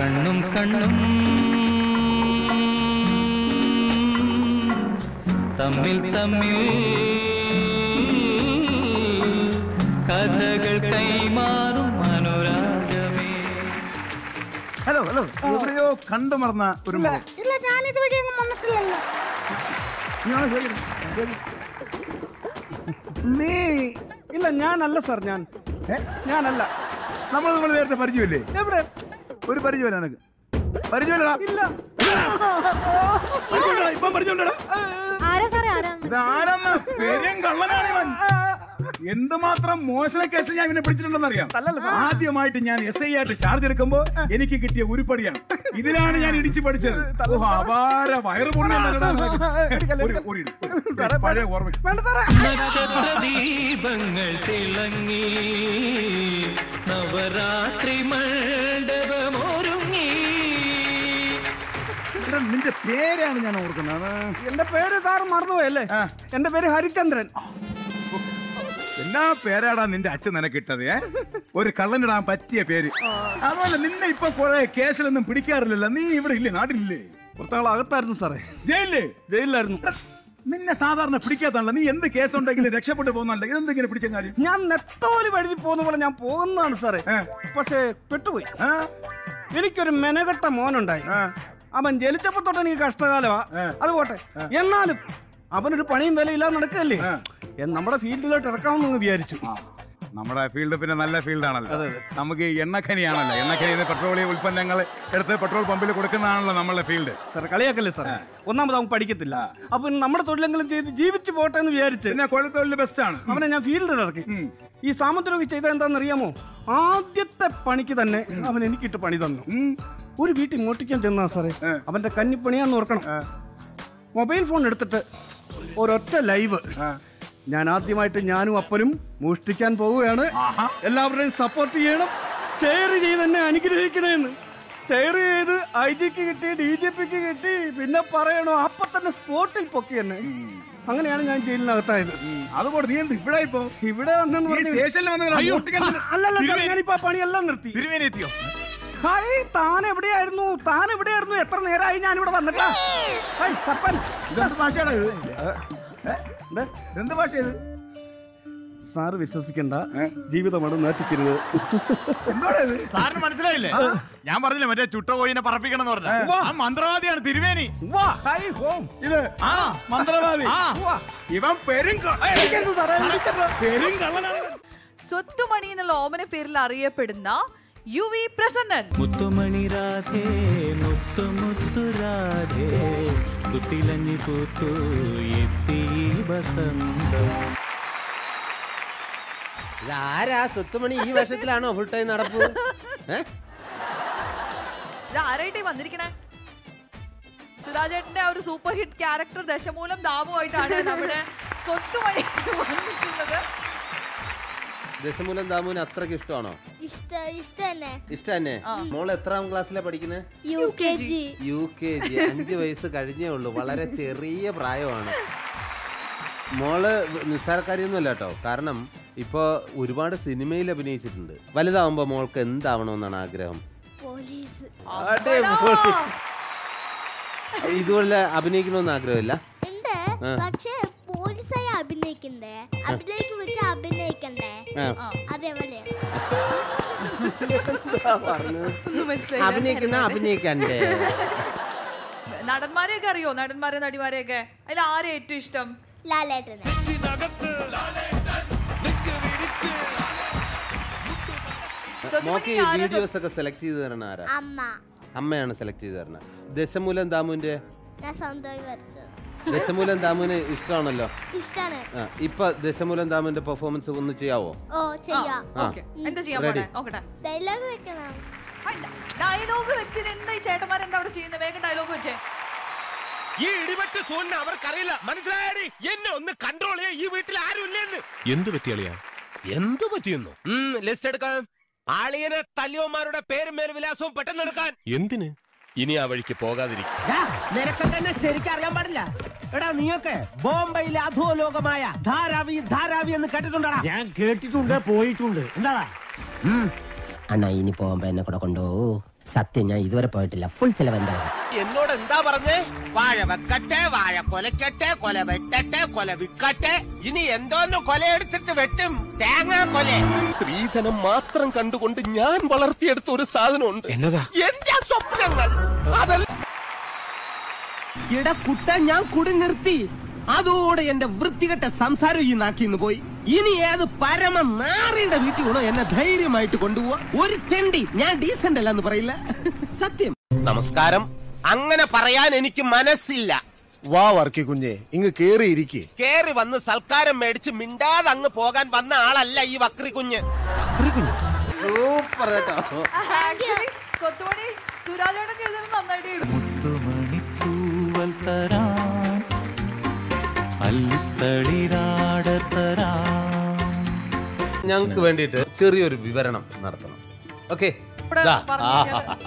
കണ്ണും കണ്ണും തമ്മിൽ തമ്മിൽ കഥകൾ കൈമാറും അനുരാഗമേ ഹലോ ഹലോ എവിടെയോ കണ്ടു മറന്ന ഒരു മുഖം. ഇല്ല ഞാനിത് വഴി ഒന്നും വന്നിട്ടില്ലല്ലോ ഇയാളെ ശരി, ശരി. നീ ഇല്ല ഞാനല്ല സാർ ഞാൻ ഏ? ഞാനല്ല നമ്മൾ നമ്മൾ നേരത്തെ പരിചയമില്ലേ എവിടെ ഒരു പരിചയമില്ല നിനക്ക് പരിചയമില്ലടാ ഇല്ല പരിചയമില്ലടാ, ഇപ്പം പരിചയമുണ്ടടാ ആരാ സാറേ ആരാ ഇതാരെന്ന് പെരും കള്ളനാണ് ഇവൻ എന്തുമാത്രം മോശന കേസ് ഞാൻ ഇവനെ പിടിച്ചിട്ടുണ്ടെന്ന് അറിയാം ആദ്യമായിട്ട് ഞാൻ എസ് ഐ ആയിട്ട് ചാർജ് എടുക്കുമ്പോ എനിക്ക് കിട്ടിയ ഉരുപ്പടിയാണ് ഇതിലാണ് ഞാൻ ഇടിച്ചു പഠിച്ചത് ഓ, അപാര വയറ് പൊണ്ണി പഴയ ഓർമ്മ വേണ്ട സാറേ നക്ഷത്ര ദീപങ്ങൾ തിളങ്ങി നവരാത്രി മണ്ഡപമൊരുങ്ങി എടാ, നിന്റെ പേരാണ് ഞാൻ ഓർക്കുന്നത് എന്റെ പേര് സാർ മറന്നുപോയല്ലേ ആ. എന്റെ പേര് ഹരിചന്ദ്രൻ എന്നാ പേരാടാ നിന്റെ അച്ഛൻ നിനക്കിട്ടത് ഏ ഒരു കള്ളനിടാൻ പറ്റിയ പേര് അതുപോലെ നിന്നെ ഇപ്പൊ കുറെ കേസിലൊന്നും പിടിക്കാറില്ലല്ലോ നീ ഇവിടെ ഇല്ലേ നാട്ടിലില്ലേ കുറച്ചാൾ അകത്തായിരുന്നു സാറേ ജയിലില് ജയിലിലായിരുന്നു എടാ, നിന്നെ സാധാരണ പിടിക്കാത്താണല്ലോ നീ എന്ത് കേസുണ്ടെങ്കിലും രക്ഷപ്പെട്ടു പോകുന്നുണ്ട് ഇതെന്തെങ്കിലും പിടിച്ച കാര്യം ഞാൻ നെത്തോലി വഴുതി പോകുന്ന പോലെ ഞാൻ പോകുന്നതാണ് സാറേ ഏ. പക്ഷേ പെട്ടുപോയി ആ? എനിക്കൊരു മെനകെട്ട മോനുണ്ടായി ആ. അവൻ ജനിച്ചപ്പോ തൊട്ട് എനിക്ക് കഷ്ടകാലമാ ഏ. അത് പോട്ടെ എന്നാലും അവനൊരു പണിയും വിലയില്ലാതെ നടക്കല്ലേ ആ. നമ്മുടെ ഫീൽഡിലോട്ട് ഇറക്കാമെന്ന് വിചാരിച്ചു ആ, നമ്മുടെ ഫീൽഡ് പിന്നെ നല്ല ഫീൽഡാണല്ലോ അതെ, അതെ. നമുക്ക് ഈ എണ്ണഖനിയാണല്ലോ എണ്ണഖനിയിൽ നിന്ന് പെട്രോളിയം ഉൽപ്പന്നങ്ങൾ എടുത്ത് പെട്രോൾ പമ്പിൽ കൊടുക്കുന്നതാണല്ലോ നമ്മളുടെ ഫീൽഡ് സാർ കളിയാക്കല്ലേ സാർ ഒന്നാമത് അവൻ പഠിക്കത്തില്ല അപ്പൊ നമ്മുടെ തൊഴിലെങ്കിലും ചെയ്ത് ജീവിച്ചു പോട്ടെ എന്ന് വിചാരിച്ച് പിന്നെ കൊഴത്തൊഴിൽ ബെസ്റ്റ് ആണ് അവനെ ഞാൻ ഫീൽഡിൽ ഇറക്കി ഉം. ഈ സാമുദ്രമി ചെയ്ത എന്താണെന്ന് അറിയാമോ ആദ്യത്തെ പണിക്ക് തന്നെ അവൻ എനിക്കിട്ട് പണി തന്നു ഉം. ഒരു വീട്ടിൽ മോട്ടിക്കാൻ ചെന്നാ സാറേ ഏ. അവന്റെ കന്നിപ്പണിയാന്ന് ഓർക്കണം മൊബൈൽ ഫോൺ എടുത്തിട്ട് ഒരൊറ്റ ലൈവ് ആ. ഞാൻ ആദ്യമായിട്ട് ഞാനും അപ്പനും മോഷ്ടിക്കാൻ പോവുകയാണ് ആഹാ. എല്ലാവരുടെയും സപ്പോർട്ട് ചെയ്യണം ഷെയർ ചെയ്ത് എന്നെ അനുഗ്രഹിക്കണേന്ന് ഷെയർ ചെയ്ത് ഐ ജിക്ക് കിട്ടി ഡി ജി പിക്ക് കിട്ടി പിന്നെ പറയണോ അപ്പൊ തന്നെ സ്പോട്ടിൽ പൊക്കി എന്നെ അങ്ങനെയാണ് ഞാൻ ജയിലിനകത്തായത് അതുകൊണ്ട് നീ എന്ത് ഇവിടെ ഇപ്പോ ഇവിടെ വന്നെന്ന് ഈ പറഞ്ഞ് സ്റ്റേഷനിൽ വന്നതിനാ മോഷ്ടിക്കാൻ ചെന്നത്? അല്ലല്ല സാർ, തിരുമേനി- ഞാനിപ്പോ ആ പണിയെല്ലാം നിർത്തി തിരുമേനി എത്തിയോ ഹായ് താൻ എവിടെയായിരുന്നു താൻ എവിടെയായിരുന്നു എത്ര നേരമായി ഞാൻ ഇവിടെ വന്നിട്ടാ ഹായ് സപ്പൻ ഇതെന്ത് ഭാഷയാണോ ഇത് ഏ? ദേ, എന്ത് ഭാഷ ഇത് സാറ് വിശ്വസിക്കണ്ട ഏ? ജീവിതമാണ് നാട്ടിക്കരുത് എന്താണ് ഇത് സാറിന് മനസ്സിലായില്ലേ ഞാൻ പറഞ്ഞില്ലേ മറ്റേ ചുട്ട കോഴിനെ പറപ്പിക്കണം എന്ന് പറഞ്ഞ ആ മന്ത്രവാദിയാണ് തിരുവേനി വാ ഹായ് ഹോം ഇത് ആ മന്ത്രവാദി ആ ഇവൻ പെരും ക- ഏയ്, പെരും കള്ളനാണ് സ്വത്തുമണി എന്നുള്ള ഓമന പേരിൽ അറിയപ്പെടുന്ന യു വി പ്രസന്നൻ മുത്തുമണി രാധേ മുത്തു മുത്തു രാധേ കുട്ടിലഞ്ഞി പൂത്തു എത്തി ബസന്തം ആരാ സ്വത്തുമണി ഈ വർഷത്തിലാണോ ഫുൾ ടൈം നടപ്പ് ഏ? ഇത് ആരായിട്ടേ വന്നിരിക്കണേ സുരാജേട്ടന്റെ ആ ഒരു സൂപ്പർ ഹിറ്റ് ക്യാരക്ടർ ദശമൂലം ദാമുമായിട്ടാണ് നമ്മുടെ സ്വത്തുമണി വന്നിട്ടുള്ളത് ദശമൂലം ദാമുവിന് അത്രക്ക് ഇഷ്ടമാണോ ഇഷ്ട ഇഷ്ട തന്നെ ഇഷ്ടം തന്നെ മോൾ എത്രാം ക്ലാസ്സിലാ പഠിക്കുന്നത് U K G U K G അഞ്ച് വയസ്സ് കഴിഞ്ഞേ ഉള്ളൂ വളരെ ചെറിയ പ്രായമാണ് മോള് നിസ്സാരക്കാരിയൊന്നുമല്ല കേട്ടോ കാരണം ഇപ്പൊ ഒരുപാട് സിനിമയിൽ അഭിനയിച്ചിട്ടുണ്ട് വലുതാവുമ്പോ മോൾക്ക് എന്താവണമെന്നാണ് ആഗ്രഹം പോലീസ് അടിപൊളി. ഇതുപോലെ അഭിനയിക്കണമെന്ന് ആഗ്രഹമില്ല ഉണ്ട് പക്ഷേ പോലീസായി അഭിനയിക്കണ്ടേ അഭിനയിക്ക് വിട്ട് അഭിനയിക്കണ്ടേ ആ. അതേപോലെയാണ് പറഞ്ഞത് ഒന്നും മനസ്സിലായില്ല. അഭിനയിക്കുന്ന അഭിനയിക്കണ്ടേ നടന്മാരെയൊക്കെ അറിയോ നടന്മാരെ നടിമാരെയൊക്കെ അതിൽ ആരെ ഏറ്റവും ഇഷ്ടം ലാലേട്ടനെ സ്വത്തുമണി മോക്ക് ഈ ആരാ വീഡിയോസ് ഒക്കെ സെലക്ട് ചെയ്ത് തരണ ആരാ അമ്മ അമ്മയാണ് സെലക്ട് ചെയ്ത് തരണത് ദശമൂലം ദാമുവിന്റെ ഞാൻ സ്വന്തമായി വരച്ചത് ദശമൂലം ദാമുവിന് ഇഷ്ടമാണല്ലോ ഇഷ്ടാണ് ആ, ഇപ്പൊ ദശമൂലം ദാമുവിന്റെ പെർഫോമൻസ് ഒന്ന് ചെയ്യാവോ ഓ ചെയ്യാം ആ. ഓക്കെ എന്താ ചെയ്യാൻ Ready. പോണേ നോക്കട്ടെ ഡയലോഗ് വെക്കണം ഡയലോഗ് വെച്ചത് എന്താ ഈ ചേട്ടന്മാർ എന്താ അവിടെ ചെയ്യുന്നത് വേഗം ഡയലോഗ് വെച്ചേ ഈ ഇടിവെട്ട് സോനിന് അവർക്കറിയില്ല മനസ്സിലായടി എന്നെ ഒന്ന് കൺട്രോൾ ചെയ്യാൻ ഈ വീട്ടിൽ ആരും ഇല്ലെന്ന് എന്ത് പറ്റിയളിയാ എന്ത് പറ്റിയെന്നു ലിസ്റ്റ് എടുക്കാം ആളിയനെ തല്ലിയോമാരുടെ പേരും മേൽവിലാസവും പെട്ടെന്ന് എടുക്കാൻ എന്തിന് ഇനി ആ വഴിക്ക് പോകാതിരിക്കും നിനക്കൊക്കെ എന്നെ ശരിക്കും അറിയാൻ പാടില്ല എടാ നീയൊക്കെ ബോംബെയിലെ അധോലോകമായ ധാരാവി ധാരാവി എന്ന് കേട്ടിട്ടുണ്ടോ ഞാൻ കേട്ടിട്ടുണ്ട് പോയിട്ടുണ്ട് എന്താ അണ്ണാ ഇനി പോകുമ്പോ എന്നെ കൂടെ കൊണ്ടുപോകൂ സത്യം ഞാൻ ഇതുവരെ പോയിട്ടില്ല ഫുൾ ചെലവ് എന്താ എന്നോട് എന്താ പറഞ്ഞേ വാഴ വെക്കട്ടെ വാഴ കൊലക്കട്ടെ കൊല വെട്ടട്ടെ കൊല വിക്കട്ടെ ഇനി എന്തോന്ന് കൊലയെടുത്തിട്ട് വെട്ടും തേങ്ങാ കൊല സ്ത്രീധനം മാത്രം കണ്ടുകൊണ്ട് ഞാൻ വളർത്തിയെടുത്ത ഒരു സാധനമുണ്ട് എന്നതാ എന്റെ സ്വപ്നങ്ങൾ അതല്ല ഇട കുട്ട ഞാൻ കുടി നിർത്തി അതോടെ എന്റെ വൃത്തികെട്ട സംസാരം ഈ നാക്കിന്ന് പോയി ഇനി ഏത് പരമ നാറിയുടെ വീട്ടിൽ വേണോ എന്നെ ധൈര്യമായിട്ട് കൊണ്ടുപോവാ ഒരു തെണ്ടി ഞാൻ ഡീസന്റ് അല്ല എന്ന് പറയില്ല സത്യം നമസ്കാരം അങ്ങനെ പറയാൻ എനിക്ക് മനസ്സില്ല വാ വർക്കി കുഞ്ഞെ ഇങ്ങ് കേറിയിരിക്കേ കേറി വന്ന് സൽക്കാരം മേടിച്ച് മിണ്ടാതെ അങ്ങ് പോകാൻ വന്ന ആളല്ല ഈ വക്രി കുഞ്ഞ് സൂപ്പർ കേട്ടോ ആക്ച്വലി കൊത്തുമണി സുരാജേട്ടൻ ചെയ്തത് നന്നായിട്ട് ചെയ്തു മുത്തുമണിപ്പൂവൽ തരാം അല്ലിത്തളിരാട തരാം ഞങ്ങൾക്ക് വേണ്ടിയിട്ട് ചെറിയൊരു വിവരണം നടത്തണം ഓക്കെ ഇവിടെ പറഞ്ഞിരിക്കുന്നത്.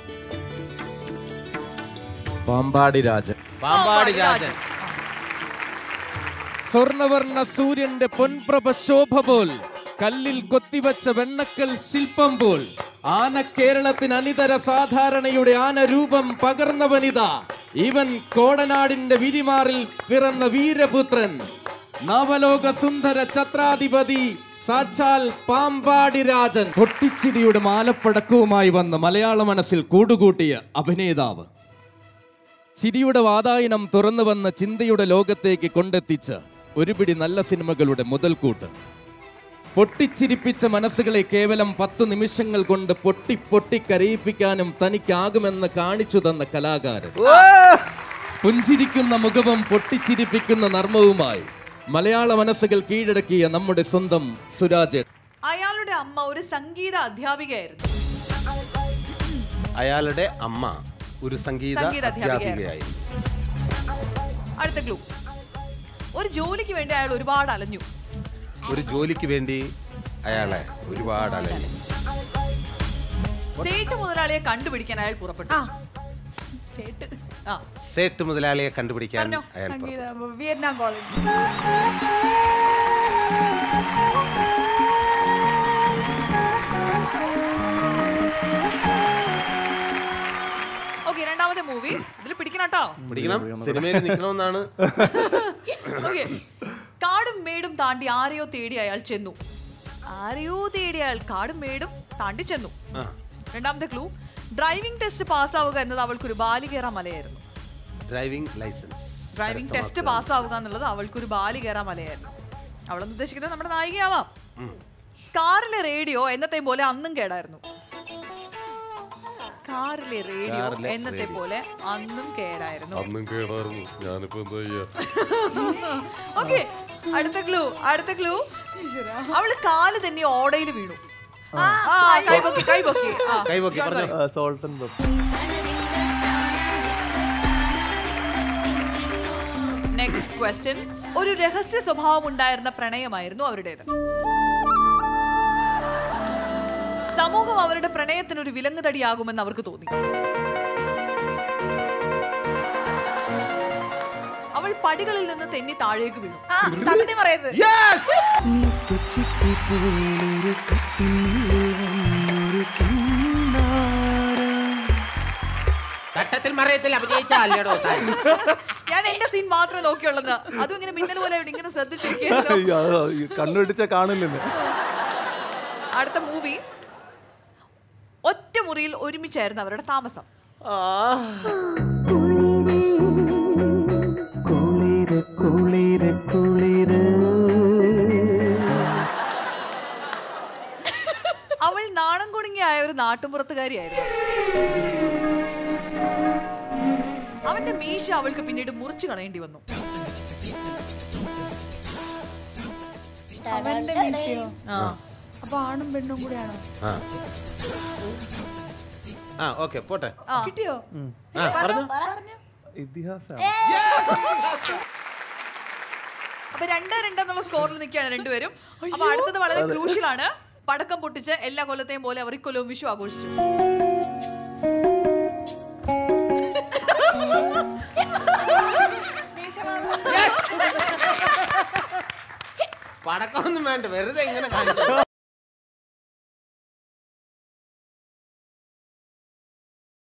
പാമ്പാടി രാജൻ പാമ്പാടി രാജൻ സ്വർണവർണ്ണ സൂര്യന്റെ പൊൻപ്രഭ ശോഭ പോൽ കല്ലിൽ കൊത്തിവച്ച വെണ്ണക്കൽ ശില്പം പോൽ ആന കേരളത്തിന് അനിതര സാധാരണയുടെ ആനരൂപം പകർന്നവനിതാ ഇവൻ കോടനാടിന്റെ വിരിമാറിൽ പിറന്ന വീരപുത്രൻ നവലോക സുന്ദര ഛത്രാധിപതി സാക്ഷാൽ പാമ്പാടി രാജൻ പൊട്ടിച്ചിരിയുടെ മാലപ്പടക്കവുമായി വന്ന് മലയാള മനസ്സിൽ കൂടുകൂട്ടിയ അഭിനേതാവ് ചിരിയുടെ വാതായനം തുറന്നു വന്ന ചിന്തയുടെ ലോകത്തേക്ക് കൊണ്ടെത്തിച്ച് ഒരു പിടി നല്ല സിനിമകളുടെ മുതൽക്കൂട്ട് പൊട്ടിച്ചിരിപ്പിച്ച മനസ്സുകളെ കേവലം പത്തു നിമിഷങ്ങൾ കൊണ്ട് പൊട്ടി പൊട്ടി കരയിപ്പിക്കാനും തനിക്കാകുമെന്ന് കാണിച്ചു തന്ന കലാകാരൻ പുഞ്ചിരിക്കുന്ന മുഖവും പൊട്ടിച്ചിരിപ്പിക്കുന്ന നർമ്മവുമായി മലയാള മനസ്സുകൾ കീഴടക്കിയ നമ്മുടെ സ്വന്തം സുരാജ് അയാളുടെ അമ്മ ഒരു സംഗീത അധ്യാപികയായിരുന്നു അയാളുടെ അമ്മ ഒരു സംഗീത സംഗീത അധ്യാപികയായി അടുത്ത ക്ലൂ ഒരു ജോലിക്ക് വേണ്ടി അയാൾ ഒരുപാട് അലഞ്ഞു ഒരു ജോലിക്ക് വേണ്ടി അയാളെ ഒരുപാട് അലഞ്ഞു സേട്ട് മുതലാളിയെ കണ്ടുപിടിക്കാൻ അയാൾ പുറപ്പെട്ടു സേട്ട് ആ സേട്ട് മുതലാളിയെ കണ്ടുപിടിക്കാൻ പറഞ്ഞോ അയാൾ സംഗീത പുറപ്പെട്ടു. വിയറ്റ്നാം കോളേജ് ഓക്കെ രണ്ടാമത്തെ മൂവി ഇതിൽ പിടിക്കണം കേട്ടോ പിടിക്കണം സിനിമയിൽ നിൽക്കണമെന്നാണ് ഓക്കെ കാടും മേടും താണ്ടി ആരെയോ തേടി അയാൾ ചെന്നു ആരെയോ തേടി അയാൾ കാടും മേടും താണ്ടി ചെന്നു ആ. രണ്ടാമത്തെ ക്ലൂ ഡ്രൈവിംഗ് ടെസ്റ്റ് പാസ്സാവുക എന്നത് അവൾക്കൊരു ബാലികേറ മലയായിരുന്നു ഡ്രൈവിംഗ് ലൈസൻസ് ഡ്രൈവിംഗ് ടെസ്റ്റ് പാസ്സാവുക എന്നുള്ളത് അവൾക്കൊരു ബാലികേറ മലയായിരുന്നു അവളെന്ന് ഉദ്ദേശിക്കുന്നത് നമ്മുടെ നായികയാവാം കാറിലെ റേഡിയോ എന്നത്തെ പോലെ അന്നും കേടായിരുന്നു കാറിലെ റേഡിയോ കാറിലെ എന്നത്തെ radio. പോലെ അന്നും കേടായിരുന്നു അന്നും കേടായിരുന്നു ഞാനിപ്പോ എന്താ ചെയ്യാ ഓക്കെ അടുത്ത ക്ലൂ അടുത്ത ക്ലൂ അവള് കാല് തന്നെ ഓടയിൽ വീണു ആ കൈപൊക്കി കൈപൊക്കി ആ, കൈപൊക്കി, you are പറഞ്ഞോ. right. Salt and next question ഒരു രഹസ്യ സ്വഭാവം ഉണ്ടായിരുന്ന പ്രണയമായിരുന്നു അവരുടേത് സമൂഹം അവരുടെ പ്രണയത്തിന് ഒരു വിലങ്ങുതടിയാകുമെന്ന് അവർക്ക് തോന്നി അവൾ പടികളിൽ നിന്ന് തെന്നി താഴേക്ക് വീണു തട്ടി പറയരുത് മുത്തുച്ചിട്ടിപ്പോലൊരു കത്തിനുള്ളിൽ വന്നൊരു കിന്നാരം ഘട്ടത്തിൽ മറയത്തിൽ അഭിനയിച്ച അല്ലേടോ താൻ ഞാൻ എന്റെ സീൻ മാത്രമേ നോക്കിയുള്ളത് അതും ഇങ്ങനെ മിന്നൽ പോലെ ഇവിടെ ഇങ്ങനെ ശ്രദ്ധിച്ചിരിക്കുന്നു കണ്ണുപിടിച്ച കാണില്ലെന്ന് അടുത്ത മൂവി ഒറ്റ മുറിയിൽ ഒരുമിച്ചായിരുന്നു അവരുടെ താമസം കുളിര് കുളിര് കുളിര് അവൾ നാണം കുണുങ്ങിയായ ഒരു നാട്ടുമ്പുറത്തുകാരിയായിരുന്നു അവന്റെ മീശ അവൾക്ക് പിന്നീട് മുറിച്ചു കളയേണ്ടി വന്നു അവന്റെ മീശയോ ആ അപ്പൊ ആണും പെണ്ണും കൂടെയാണോ ആ ആ ഓക്കെ പോട്ടെ ആ കിട്ടിയോ ആ പറഞ്ഞു ഇതിഹാസം അപ്പൊ രണ്ട് രണ്ടെന്നുള്ള സ്കോറിൽ നിൽക്കുകയാണ് രണ്ടുപേരും അപ്പൊ അടുത്തത് വളരെ ക്രൂഷ്യൽ ആണ് പടക്കം പൊട്ടിച്ച് എല്ലാ കൊല്ലത്തെയും പോലെ അവർ ഇക്കൊല്ലവും വിഷു ആഘോഷിച്ചു പടക്കമൊന്നും വേണ്ട വെറുതെ ഇങ്ങനെ കാണിച്ചു